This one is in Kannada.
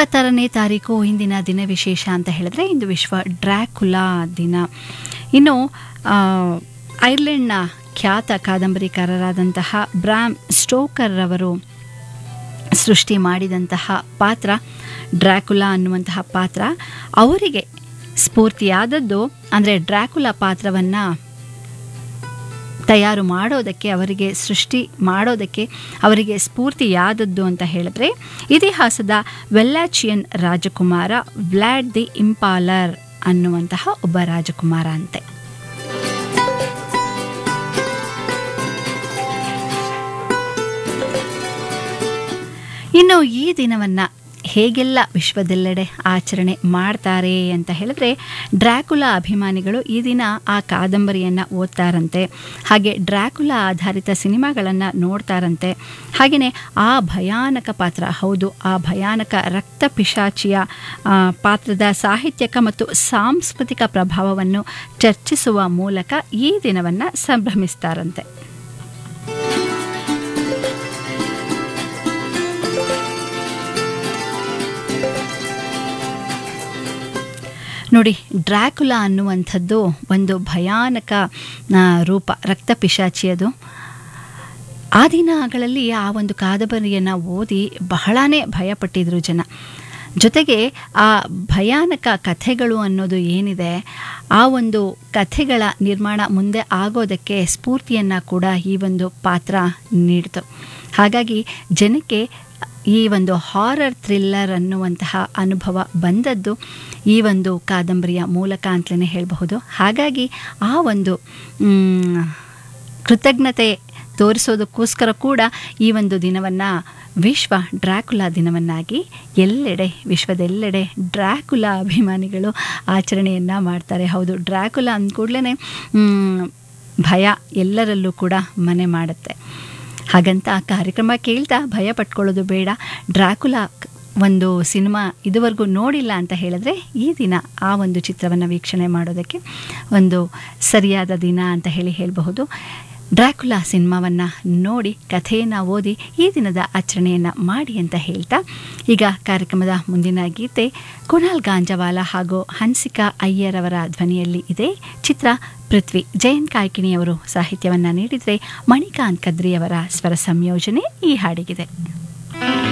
ಇಪ್ಪತ್ತಾರನೇ ತಾರೀಕು ಇಂದಿನ ದಿನ ವಿಶೇಷ ಅಂತ ಹೇಳಿದ್ರೆ ಇಂದು ವಿಶ್ವ ಡ್ರ್ಯಾಕುಲಾ ದಿನ ಇನ್ನು ಆ, ಐರ್ಲೆಂಡ್ನ ಖ್ಯಾತ ಕಾದಂಬರಿಕಾರರಾದಂತಹ ಬ್ರಾಮ್ ಸ್ಟೋಕರ್ ರವರು ಸೃಷ್ಟಿ ಮಾಡಿದಂತಹ ಪಾತ್ರ ಡ್ರ್ಯಾಕುಲಾ ಅನ್ನುವಂತಹ ಪಾತ್ರ ಅವರಿಗೆ ಸ್ಫೂರ್ತಿಯಾದದ್ದು ಅಂದರೆ ಡ್ರ್ಯಾಕುಲಾ ಪಾತ್ರವನ್ನು ತಯಾರು ಮಾಡೋದಕ್ಕೆ ಅವರಿಗೆ ಸೃಷ್ಟಿ ಮಾಡೋದಕ್ಕೆ ಅವರಿಗೆ ಸ್ಫೂರ್ತಿಯಾದದ್ದು ಅಂತ ಹೇಳಿದ್ರೆ ಇತಿಹಾಸದ ವೆಲ್ಲಾಚಿಯನ್ ರಾಜಕುಮಾರ ವ್ಲಾಡ್ ದಿ ಇಂಪಾಲರ್ ಅನ್ನುವಂತಹ ಒಬ್ಬ ರಾಜಕುಮಾರ ಅಂತೆ ಇನ್ನು ಈ ದಿನವನ್ನು ಹೇಗೆಲ್ಲ ವಿಶ್ವದೆಲ್ಲೆಡೆ ಆಚರಣೆ ಮಾಡ್ತಾರೆ ಅಂತ ಹೇಳಿದ್ರೆ ಡ್ರ್ಯಾಕುಲಾ ಅಭಿಮಾನಿಗಳು ಈ ದಿನ ಆ ಕಾದಂಬರಿಯನ್ನು ಓದ್ತಾರಂತೆ ಹಾಗೆ ಡ್ರ್ಯಾಕುಲಾ ಆಧಾರಿತ ಸಿನಿಮಾಗಳನ್ನು ನೋಡ್ತಾರಂತೆ ಹಾಗೆಯೇ ಆ ಭಯಾನಕ ಪಾತ್ರ ಹೌದು ಆ ಭಯಾನಕ ರಕ್ತ ಪಿಶಾಚಿಯ ಆ, ಪಾತ್ರದ ಸಾಹಿತ್ಯಕ ಮತ್ತು ಸಾಂಸ್ಕೃತಿಕ ಪ್ರಭಾವವನ್ನು ಚರ್ಚಿಸುವ ಮೂಲಕ ಈ ದಿನವನ್ನು ಸಂಭ್ರಮಿಸ್ತಾರಂತೆ ನೋಡಿ ಡ್ರ್ಯಾಕುಲಾ ಅನ್ನುವಂಥದ್ದು ಒಂದು ಭಯಾನಕ ಆ, ರೂಪ ರಕ್ತ ಪಿಶಾಚಿಯದು ಆ ದಿನಗಳಲ್ಲಿ ಆ ಒಂದು ಕಾದಂಬರಿಯನ್ನು ಓದಿ ಬಹಳನೇ ಭಯಪಟ್ಟಿದ್ರು ಜನ ಜೊತೆಗೆ ಆ ಭಯಾನಕ ಕಥೆಗಳು ಅನ್ನೋದು ಏನಿದೆ ಆ ಒಂದು ಕಥೆಗಳ ನಿರ್ಮಾಣ ಮುಂದೆ ಆಗೋದಕ್ಕೆ ಸ್ಫೂರ್ತಿಯನ್ನು ಕೂಡ ಈ ಒಂದು ಪಾತ್ರ ನೀಡಿತು ಹಾಗಾಗಿ ಜನಕ್ಕೆ ಈ ಒಂದು ಹಾರರ್ ಥ್ರಿಲ್ಲರ್ ಅನ್ನುವಂತಹ ಅನುಭವ ಬಂದದ್ದು ಈ ಒಂದು ಕಾದಂಬರಿಯ ಮೂಲಕ ಅಂತಲೇ ಹೇಳಬಹುದು ಹಾಗಾಗಿ ಆ ಒಂದು ಮ್, ಕೃತಜ್ಞತೆ ತೋರಿಸೋದಕ್ಕೋಸ್ಕರ ಕೂಡ ಈ ಒಂದು ದಿನವನ್ನು ವಿಶ್ವ ಡ್ರ್ಯಾಕುಲಾ ದಿನವನ್ನಾಗಿ ಎಲ್ಲೆಡೆ ವಿಶ್ವದೆಲ್ಲೆಡೆ ಡ್ರ್ಯಾಕುಲಾ ಅಭಿಮಾನಿಗಳು ಆಚರಣೆಯನ್ನು ಮಾಡ್ತಾರೆ ಹೌದು ಡ್ರ್ಯಾಕುಲಾ ಅಂದ ಕೂಡಲೇ ಭಯ ಎಲ್ಲರಲ್ಲೂ ಕೂಡ ಮನೆ ಮಾಡುತ್ತೆ ಹಾಗಂತ ಕಾರ್ಯಕ್ರಮ ಕೇಳ್ತಾ ಭಯ ಪಟ್ಕೊಳ್ಳೋದು ಬೇಡ ಡ್ರ್ಯಾಕುಲಾ ಕ್- ಒಂದು ಸಿನಿಮಾ ಇದುವರೆಗೂ ನೋಡಿಲ್ಲ ಅಂತ ಹೇಳಿದ್ರೆ ಈ ದಿನ ಆ ಒಂದು ಚಿತ್ರವನ್ನು ವೀಕ್ಷಣೆ ಮಾಡೋದಕ್ಕೆ ಒಂದು ಸರಿಯಾದ ದಿನ ಅಂತ ಹೇಳಿ ಹೇಳಬಹುದು ಡ್ರ್ಯಾಕುಲಾ ಸಿನಿಮಾವನ್ನು ನೋಡಿ ಕಥೆಯನ್ನು ಓದಿ ಈ ದಿನದ ಆಚರಣೆಯನ್ನು ಮಾಡಿ ಅಂತ ಹೇಳ್ತಾ ಈಗ ಕಾರ್ಯಕ್ರಮದ ಮುಂದಿನ ಗೀತೆ ಕುಣಾಲ್ ಗಾಂಜವಾಲ ಹಾಗೂ ಹನ್ಸಿಕಾ ಅಯ್ಯರ್ ಅವರ ಧ್ವನಿಯಲ್ಲಿ ಇದೆ ಚಿತ್ರ ಪೃಥ್ವಿ ಜಯಂತ್ ಕಾಯ್ಕಿಣಿಯವರು ಸಾಹಿತ್ಯವನ್ನು ನೀಡಿದರೆ ಮಣಿಕಾಂತ್ ಕದ್ರಿಯವರ ಸ್ವರ ಸಂಯೋಜನೆ ಈ ಹಾಡಿಗಿದೆ